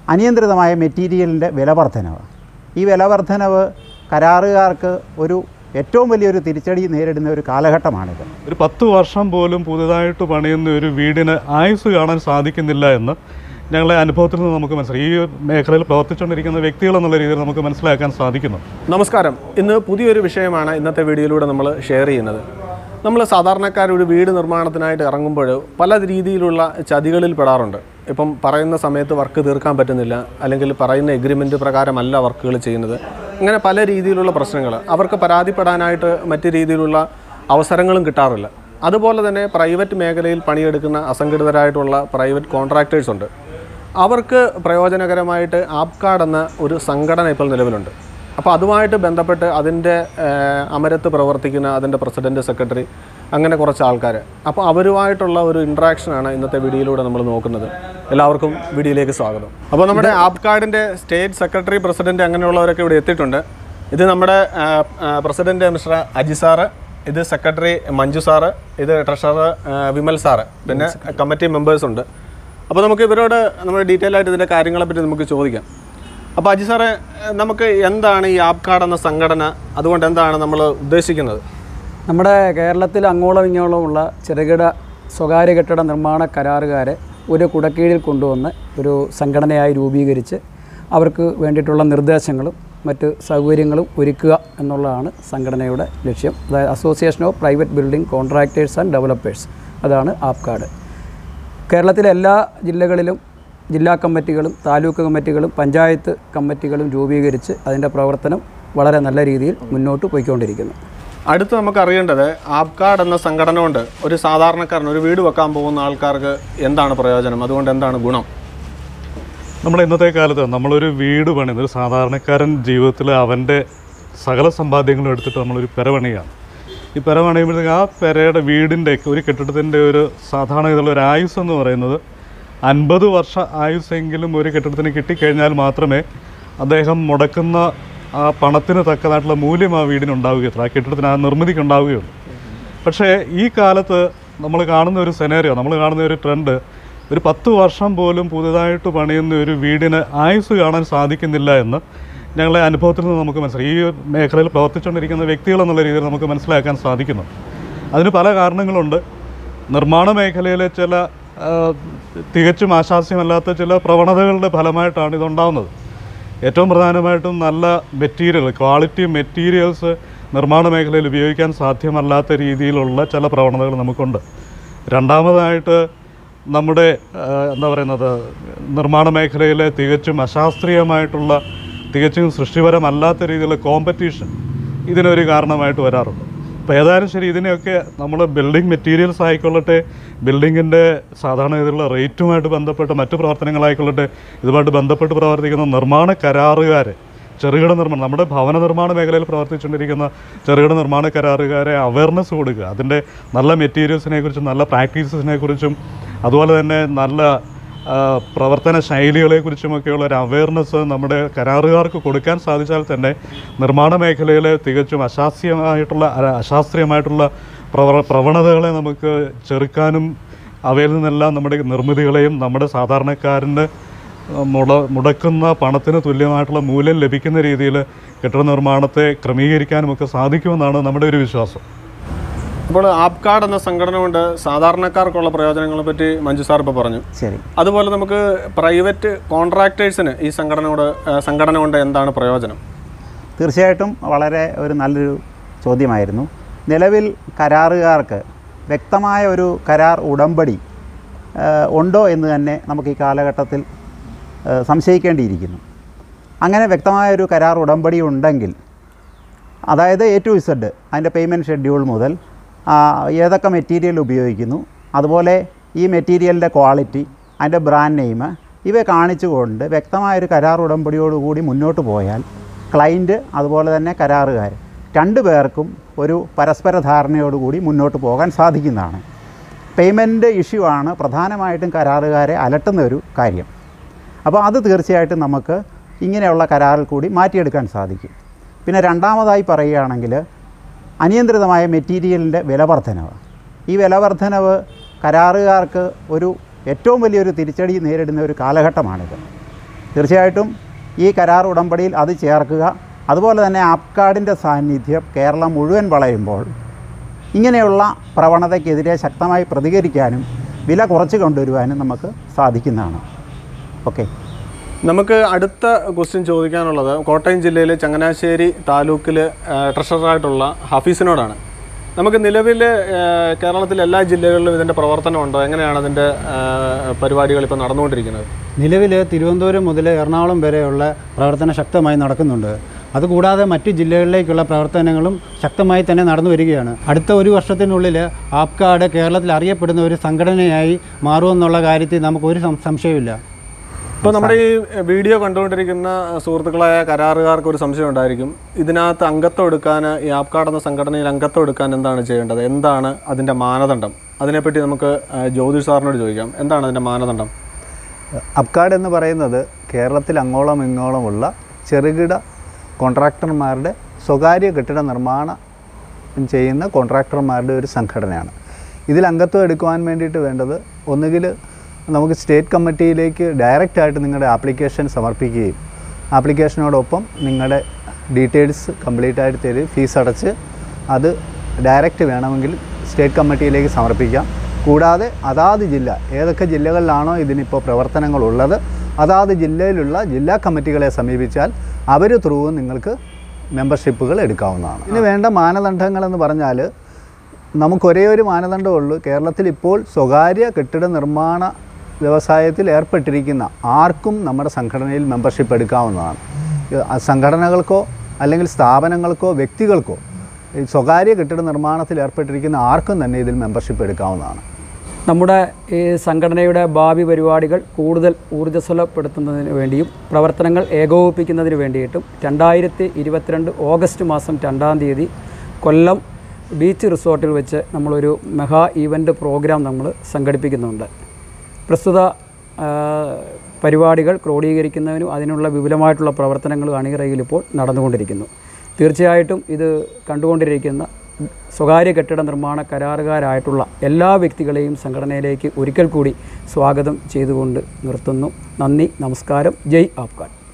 അനിയന്ത്രിതമായ മെറ്റീരിയലിൻ്റെ വില വർധനവ് ഈ വില വർധനവ് കരാറുകാർക്ക് ഒരു ഏറ്റവും വലിയൊരു തിരിച്ചടി നേരിടുന്ന ഒരു കാലഘട്ടമാണിത് ഒരു പത്ത് വർഷം പോലും പുതുതായിട്ട് പണിയുന്ന ഒരു വീടിന് ആയുസ് കാണാൻ സാധിക്കുന്നില്ല എന്ന് ഞങ്ങളുടെ അനുഭവത്തിൽ നിന്ന് നമുക്ക് മനസ്സിലായി ഈ മേഖലയിൽ പ്രവർത്തിച്ചുകൊണ്ടിരിക്കുന്ന വ്യക്തികൾ എന്നുള്ള രീതിയിൽ നമുക്ക് മനസ്സിലാക്കാൻ സാധിക്കുന്നു നമസ്കാരം ഇന്ന് പുതിയൊരു വിഷയമാണ് ഇന്നത്തെ വീഡിയോയിലൂടെ നമ്മൾ ഷെയർ ചെയ്യുന്നത് നമ്മൾ സാധാരണക്കാർ ഒരു വീട് നിർമ്മാണത്തിനായിട്ട് ഇറങ്ങുമ്പോൾ പല രീതിയിലുള്ള ചതികളിൽ പെടാറുണ്ട് ഇപ്പം പറയുന്ന സമയത്ത് വർക്ക് തീർക്കാൻ പറ്റുന്നില്ല അല്ലെങ്കിൽ പറയുന്ന എഗ്രിമെൻറ്റ് പ്രകാരമല്ല വർക്കുകൾ ചെയ്യുന്നത് അങ്ങനെ പല രീതിയിലുള്ള പ്രശ്നങ്ങൾ അവർക്ക് പരാതിപ്പെടാനായിട്ട് മറ്റ് രീതിയിലുള്ള അവസരങ്ങളും കിട്ടാറില്ല അതുപോലെ തന്നെ പ്രൈവറ്റ് മേഖലയിൽ പണിയെടുക്കുന്ന അസംഘടിതരായിട്ടുള്ള പ്രൈവറ്റ് കോൺട്രാക്ടേഴ്സ് ഉണ്ട് അവർക്ക് പ്രയോജനകരമായിട്ട് ആപ്പ് കാർഡ് എന്ന ഒരു സംഘടന ഇപ്പോൾ നിലവിലുണ്ട് അപ്പോൾ അതുമായിട്ട് ബന്ധപ്പെട്ട് അതിൻ്റെ ഏഹ്, അമരത്ത് പ്രവർത്തിക്കുന്ന അതിൻ്റെ പ്രസിഡൻറ്റ് സെക്രട്ടറി അങ്ങനെ കുറച്ച് ആൾക്കാർ അപ്പോൾ അവരുമായിട്ടുള്ള ഒരു ഇൻട്രാക്ഷനാണ് ഇന്നത്തെ വീഡിയോയിലൂടെ നമ്മൾ നോക്കുന്നത് എല്ലാവർക്കും വീഡിയോയിലേക്ക് സ്വാഗതം അപ്പോൾ നമ്മുടെ ആപ്പ് കാർഡിൻ്റെ സ്റ്റേറ്റ് സെക്രട്ടറി പ്രസിഡൻറ്റ് അങ്ങനെയുള്ളവരൊക്കെ ഇവിടെ എത്തിയിട്ടുണ്ട് ഇത് നമ്മുടെ പ്രസിഡൻറ്റ് മിസ്റ്റർ അജി സാറ് ഇത് സെക്രട്ടറി മഞ്ജു സാറ് ഇത് ട്രഷറർ വിമൽ സാറ് പിന്നെ കമ്മിറ്റി മെമ്പേഴ്സ് ഉണ്ട് അപ്പോൾ നമുക്ക് ഇവരോട് നമ്മൾ ഡീറ്റെയിൽ ആയിട്ട് ഇതിൻ്റെ കാര്യങ്ങളെ പറ്റി നമുക്ക് ചോദിക്കാം അപ്പോൾ അജി സാറേ നമുക്ക് എന്താണ് ഈ ആപ്പ് കാർഡ് എന്ന സംഘടന അതുകൊണ്ട് എന്താണ് നമ്മൾ ഉദ്ദേശിക്കുന്നത് നമ്മുടെ കേരളത്തിൽ അങ്ങോളം ഇങ്ങോളമുള്ള ചെറുകിട സ്വകാര്യ കെട്ടിട നിർമ്മാണ കരാറുകാരെ ഒരു കുടക്കീഴിൽ കൊണ്ടുവന്ന് ഒരു സംഘടനയായി രൂപീകരിച്ച് അവർക്ക് വേണ്ടിയിട്ടുള്ള നിർദ്ദേശങ്ങളും മറ്റ് സൗകര്യങ്ങളും ഒരുക്കുക എന്നുള്ളതാണ് സംഘടനയുടെ ലക്ഷ്യം അതായത് association of private building contractors and developers അതാണ് ആപ്പ് കാർഡ് കേരളത്തിലെ എല്ലാ ജില്ലകളിലും ജില്ലാ കമ്മിറ്റികളും താലൂക്ക് കമ്മിറ്റികളും പഞ്ചായത്ത് കമ്മിറ്റികളും രൂപീകരിച്ച് അതിൻ്റെ പ്രവർത്തനം വളരെ നല്ല രീതിയിൽ മുന്നോട്ട് പോയിക്കൊണ്ടിരിക്കുന്നു അടുത്ത് നമുക്ക് അറിയേണ്ടത് ആപ്പ് കാർഡ് എന്ന സംഘടന കൊണ്ട് ഒരു സാധാരണക്കാരൻ ഒരു വീട് വെക്കാൻ പോകുന്ന ആൾക്കാർക്ക് എന്താണ് പ്രയോജനം അതുകൊണ്ട് എന്താണ് ഗുണം നമ്മുടെ ഇന്നത്തെ കാലത്ത് നമ്മളൊരു വീട് പണിയുന്ന ഒരു സാധാരണക്കാരൻ ജീവിതത്തിൽ അവൻ്റെ സകല സമ്പാദ്യങ്ങളും എടുത്തിട്ട് നമ്മളൊരു പെര പണിയാണ് ഈ പെര പണിയുമ്പോഴത്തേക്ക് ആ പെരയുടെ വീടിൻ്റെ ഒരു കെട്ടിടത്തിൻ്റെ ഒരു സാധാരണ ഇതിലുള്ള ഒരു ആയുസ് എന്ന് പറയുന്നത് അൻപത് വർഷ ആയുസ്സെങ്കിലും ഒരു കെട്ടിടത്തിന് കിട്ടിക്കഴിഞ്ഞാൽ മാത്രമേ അദ്ദേഹം മുടക്കുന്ന ആ പണത്തിന് തക്കതായിട്ടുള്ള മൂല്യം ആ വീടിനുണ്ടാവുകയുള്ളൂ ആ കെട്ടിടത്തിന് ആ നിർമ്മിതിക്ക് ഉണ്ടാവുകയുള്ളൂ പക്ഷേ ഈ കാലത്ത് നമ്മൾ കാണുന്ന ഒരു സെനേറിയോ നമ്മൾ കാണുന്ന ഒരു ട്രെൻഡ് ഒരു പത്ത് വർഷം പോലും പുതുതായിട്ട് പണിയുന്ന ഒരു വീടിന് ആയുസ് കാണാൻ സാധിക്കുന്നില്ല എന്ന് ഞങ്ങളുടെ അനുഭവത്തിൽ നിന്ന് നമുക്ക് മനസ്സിലായി ഈ മേഖലയിൽ പ്രവർത്തിച്ചുകൊണ്ടിരിക്കുന്ന വ്യക്തികൾ എന്നുള്ള രീതിയിൽ നമുക്ക് മനസ്സിലാക്കാൻ സാധിക്കുന്നു അതിന് പല കാരണങ്ങളുണ്ട് നിർമ്മാണ മേഖലയിലെ ചില ആ, തികച്ചും ആശാസ്യമല്ലാത്ത ചില പ്രവണതകളുടെ ഫലമായിട്ടാണ് ഇതുണ്ടാവുന്നത് ഏറ്റവും പ്രധാനമായിട്ടും നല്ല മെറ്റീരിയൽ ക്വാളിറ്റി മെറ്റീരിയൽസ് നിർമ്മാണ മേഖലയിൽ ഉപയോഗിക്കാൻ സാധ്യമല്ലാത്ത രീതിയിലുള്ള ചില പ്രവണതകൾ നമുക്കുണ്ട് രണ്ടാമതായിട്ട് നമ്മുടെ ആ, എന്താ പറയുന്നത് നിർമ്മാണ മേഖലയിലെ തികച്ചും അശാസ്ത്രീയമായിട്ടുള്ള തികച്ചും സൃഷ്ടിപരമല്ലാത്ത രീതിയിലുള്ള കോമ്പറ്റീഷൻ ഇതിനൊരു കാരണമായിട്ട് വരാറുണ്ട് അപ്പോൾ ഏതായാലും ശരി ഇതിനെയൊക്കെ നമ്മൾ ബിൽഡിംഗ് മെറ്റീരിയൽസ് ആയിക്കൊള്ളട്ടെ ബിൽഡിങ്ങിൻ്റെ സാധാരണ ഇതിലുള്ള റേറ്റുമായിട്ട് ബന്ധപ്പെട്ട് മറ്റു പ്രവർത്തനങ്ങളായിക്കൊള്ളട്ടെ ഇതുമായിട്ട് ബന്ധപ്പെട്ട് പ്രവർത്തിക്കുന്ന നിർമ്മാണ കരാറുകാരെ ചെറുകിട നിർമ്മാണം നമ്മുടെ ഭവന നിർമ്മാണ മേഖലയിൽ പ്രവർത്തിച്ചുകൊണ്ടിരിക്കുന്ന ചെറുകിട നിർമ്മാണ കരാറുകാരെ അവയർനെസ് കൊടുക്കുക അതിൻ്റെ നല്ല മെറ്റീരിയൽസിനെ കുറിച്ചും നല്ല പ്രാക്ടീസസിനെ കുറിച്ചും അതുപോലെ തന്നെ നല്ല ആ, പ്രവർത്തന ശൈലികളെക്കുറിച്ചുമൊക്കെയുള്ള ഒരു അവയർനെസ് നമ്മുടെ കരാറുകാർക്ക് കൊടുക്കാൻ സാധിച്ചാൽ തന്നെ നിർമ്മാണ മേഖലയിലെ തികച്ചും അശാസ്യമായിട്ടുള്ള അല്ല, അശാസ്ത്രീയമായിട്ടുള്ള പ്രവ പ്രവണതകളെ നമുക്ക് ചെറുക്കാനും അവയിൽ നിന്നെല്ലാം നമ്മുടെ നിർമ്മിതികളെയും നമ്മുടെ സാധാരണക്കാരൻ്റെ മുട മുടക്കുന്ന പണത്തിന് തുല്യമായിട്ടുള്ള മൂല്യം ലഭിക്കുന്ന രീതിയിൽ കെട്ടിട നിർമ്മാണത്തെ ക്രമീകരിക്കാനുമൊക്കെ സാധിക്കുമെന്നാണ് നമ്മുടെ ഒരു വിശ്വാസം അപ്പോൾ ആപ്പ് കാർഡ് എന്ന സംഘടന കൊണ്ട് സാധാരണക്കാർക്കുള്ള പ്രയോജനങ്ങളെ പറ്റി മഞ്ജു സാർ ഇപ്പോൾ പറഞ്ഞു ശരി അതുപോലെ നമുക്ക് പ്രൈവറ്റ് കോൺട്രാക്ടേഴ്സിന് ഈ സംഘടനയോട് ഏഹ്, സംഘടന കൊണ്ട് എന്താണ് പ്രയോജനം തീർച്ചയായിട്ടും വളരെ ഒരു നല്ലൊരു ചോദ്യമായിരുന്നു നിലവിൽ കരാറുകാർക്ക് വ്യക്തമായ ഒരു കരാർ ഉടമ്പടി ആ, ഉണ്ടോ എന്ന് തന്നെ നമുക്ക് ഈ കാലഘട്ടത്തിൽ ആ, സംശയിക്കേണ്ടിയിരിക്കുന്നു അങ്ങനെ വ്യക്തമായ ഒരു കരാർ ഉടമ്പടി ഉണ്ടെങ്കിൽ അതായത് എ ടു ഇസഡ് അതിൻ്റെ പേയ്മെൻറ്റ് ഷെഡ്യൂൾ മുതൽ ആ, ഏതൊക്കെ മെറ്റീരിയൽ ഉപയോഗിക്കുന്നു അതുപോലെ ഈ മെറ്റീരിയലിൻ്റെ ക്വാളിറ്റി അതിൻ്റെ ബ്രാൻഡ് നെയിം ഇവ കാണിച്ചുകൊണ്ട് വ്യക്തമായൊരു കരാർ ഉടമ്പടിയോടുകൂടി മുന്നോട്ട് പോയാൽ ക്ലൈൻറ്റ് അതുപോലെ തന്നെ കരാറുകാർ രണ്ടു പേർക്കും ഒരു പരസ്പര ധാരണയോടുകൂടി മുന്നോട്ട് പോകാൻ സാധിക്കുന്നതാണ് പേയ്മെൻറ്റ് ഇഷ്യൂ ആണ് പ്രധാനമായിട്ടും കരാറുകാരെ അലട്ടുന്ന ഒരു കാര്യം അപ്പോൾ അത് തീർച്ചയായിട്ടും നമുക്ക് ഇങ്ങനെയുള്ള കരാറിൽ കൂടി മാറ്റിയെടുക്കാൻ സാധിക്കും പിന്നെ രണ്ടാമതായി പറയുകയാണെങ്കിൽ അനിയന്ത്രിതമായ മെറ്റീരിയലിൻ്റെ വില വർധനവ് ഈ വില വർധനവ് കരാറുകാർക്ക് ഒരു ഏറ്റവും വലിയൊരു തിരിച്ചടി നേരിടുന്ന ഒരു കാലഘട്ടമാണിത് തീർച്ചയായിട്ടും ഈ കരാർ ഉടമ്പടിയിൽ അത് ചേർക്കുക അതുപോലെ തന്നെ ആപ്കാർഡിൻ്റെ സാന്നിധ്യം കേരളം മുഴുവൻ വളയുമ്പോൾ ഇങ്ങനെയുള്ള പ്രവണതയ്ക്കെതിരെ ശക്തമായി പ്രതികരിക്കാനും വില കുറച്ച് കൊണ്ടുവരുവാനും നമുക്ക് സാധിക്കുന്നതാണ് ഓക്കെ നമുക്ക് അടുത്ത ക്വസ്റ്റ്യൻ ചോദിക്കാനുള്ളത് കോട്ടയം ജില്ലയിലെ ചങ്ങനാശ്ശേരി താലൂക്കിൽ ട്രഷററായിട്ടുള്ള ഹഫീസിനോടാണ് നമുക്ക് നിലവിൽ കേരളത്തിലെ എല്ലാ ജില്ലകളിലും ഇതിൻ്റെ പ്രവർത്തനം ഉണ്ടോ എങ്ങനെയാണ് അതിൻ്റെ പരിപാടികൾ ഇപ്പോൾ നടന്നുകൊണ്ടിരിക്കുന്നത് നിലവിൽ തിരുവനന്തപുരം മുതൽ എറണാകുളം വരെയുള്ള പ്രവർത്തനം ശക്തമായി നടക്കുന്നുണ്ട് അതുകൂടാതെ മറ്റ് ജില്ലകളിലേക്കുള്ള പ്രവർത്തനങ്ങളും ശക്തമായി തന്നെ നടന്നു വരികയാണ് അടുത്ത ഒരു വർഷത്തിനുള്ളിൽ ആപ്കാർഡ് കേരളത്തിൽ അറിയപ്പെടുന്ന ഒരു സംഘടനയായി മാറുമെന്നുള്ള കാര്യത്തിൽ നമുക്കൊരു സം- സംശയമില്ല ഇപ്പോൾ നമ്മുടെ ഈ വീഡിയോ കണ്ടുകൊണ്ടിരിക്കുന്ന സുഹൃത്തുക്കളായ കരാറുകാർക്ക് ഒരു സംശയം ഉണ്ടായിരിക്കും ഇതിനകത്ത് അംഗത്വം എടുക്കാൻ ഈ ആപ്കാർഡ് എന്ന സംഘടനയിൽ അംഗത്വം എടുക്കാൻ എന്താണ് ചെയ്യേണ്ടത് എന്താണ് അതിൻ്റെ മാനദണ്ഡം അതിനെപ്പറ്റി നമുക്ക് ആ, ജ്യോതിഷ് സാറിനോട് ചോദിക്കാം എന്താണ് അതിൻ്റെ മാനദണ്ഡം അപ്കാർഡ് എന്ന് പറയുന്നത് കേരളത്തിൽ അങ്ങോളം ഇങ്ങോളമുള്ള ചെറുകിട കോൺട്രാക്ടർമാരുടെ സ്വകാര്യ കെട്ടിട നിർമ്മാണം ചെയ്യുന്ന കോൺട്രാക്ടർമാരുടെ ഒരു സംഘടനയാണ് ഇതിൽ അംഗത്വം എടുക്കുവാൻ വേണ്ടിയിട്ട് വേണ്ടത് ഒന്നുകിൽ നമുക്ക് സ്റ്റേറ്റ് കമ്മിറ്റിയിലേക്ക് ഡയറക്റ്റ് ആയിട്ട് നിങ്ങളുടെ ആപ്ലിക്കേഷൻ സമർപ്പിക്കുകയും ആപ്ലിക്കേഷനോടൊപ്പം നിങ്ങളുടെ ഡീറ്റെയിൽസ് കംപ്ലീറ്റ് ആയിട്ട് തരും ഫീസ് അടച്ച് അത് ഡയറക്റ്റ് വേണമെങ്കിൽ സ്റ്റേറ്റ് കമ്മിറ്റിയിലേക്ക് സമർപ്പിക്കാം കൂടാതെ അതാത് ജില്ല ഏതൊക്കെ ജില്ലകളിലാണോ ഇതിനിപ്പോൾ പ്രവർത്തനങ്ങളുള്ളത് അതാത് ജില്ലയിലുള്ള ജില്ലാ കമ്മിറ്റികളെ സമീപിച്ചാൽ അവർ ത്രൂ നിങ്ങൾക്ക് മെമ്പർഷിപ്പുകൾ എടുക്കാവുന്നതാണ് ഇതിന് വേണ്ട മാനദണ്ഡങ്ങളെന്ന് പറഞ്ഞാൽ നമുക്ക് ഒരേ ഒരു മാനദണ്ഡമുള്ളൂ കേരളത്തിൽ ഇപ്പോൾ സ്വകാര്യ കെട്ടിട നിർമ്മാണ വ്യവസായത്തിൽ ഏർപ്പെട്ടിരിക്കുന്ന ആർക്കും നമ്മുടെ സംഘടനയിൽ മെമ്പർഷിപ്പ് എടുക്കാവുന്നതാണ് ഇത് ആ സംഘടനകൾക്കോ അല്ലെങ്കിൽ സ്ഥാപനങ്ങൾക്കോ വ്യക്തികൾക്കോ ഈ സ്വകാര്യ കെട്ടിട നിർമ്മാണത്തിൽ ഏർപ്പെട്ടിരിക്കുന്ന ആർക്കും തന്നെ ഇതിൽ മെമ്പർഷിപ്പ് എടുക്കാവുന്നതാണ് നമ്മുടെ ഈ സംഘടനയുടെ ഭാവി പരിപാടികൾ കൂടുതൽ ഊർജ്ജസ്വലപ്പെടുത്തുന്നതിന് വേണ്ടിയും പ്രവർത്തനങ്ങൾ ഏകോപിപ്പിക്കുന്നതിന് വേണ്ടിയിട്ടും രണ്ടായിരത്തി ഇരുപത്തിരണ്ട് ഓഗസ്റ്റ് മാസം രണ്ടാം തീയതി കൊല്ലം ബീച്ച് റിസോർട്ടിൽ വെച്ച് നമ്മളൊരു മെഗാ ഈവൻ്റ് പ്രോഗ്രാം നമ്മൾ സംഘടിപ്പിക്കുന്നുണ്ട് പ്രസ്തുത ആ, പരിപാടികൾ ക്രോഡീകരിക്കുന്നതിനും അതിനുള്ള വിപുലമായിട്ടുള്ള പ്രവർത്തനങ്ങളും അണിയറയിൽ ഇപ്പോൾ നടന്നുകൊണ്ടിരിക്കുന്നു തീർച്ചയായിട്ടും ഇത് കണ്ടുകൊണ്ടിരിക്കുന്ന സ്വകാര്യ കെട്ടിട നിർമ്മാണ കരാറുകാരായിട്ടുള്ള എല്ലാ വ്യക്തികളെയും സംഘടനയിലേക്ക് ഒരിക്കൽ കൂടി സ്വാഗതം ചെയ്തുകൊണ്ട് നിർത്തുന്നു നന്ദി നമസ്കാരം ജയ് ആപ്കാഡ്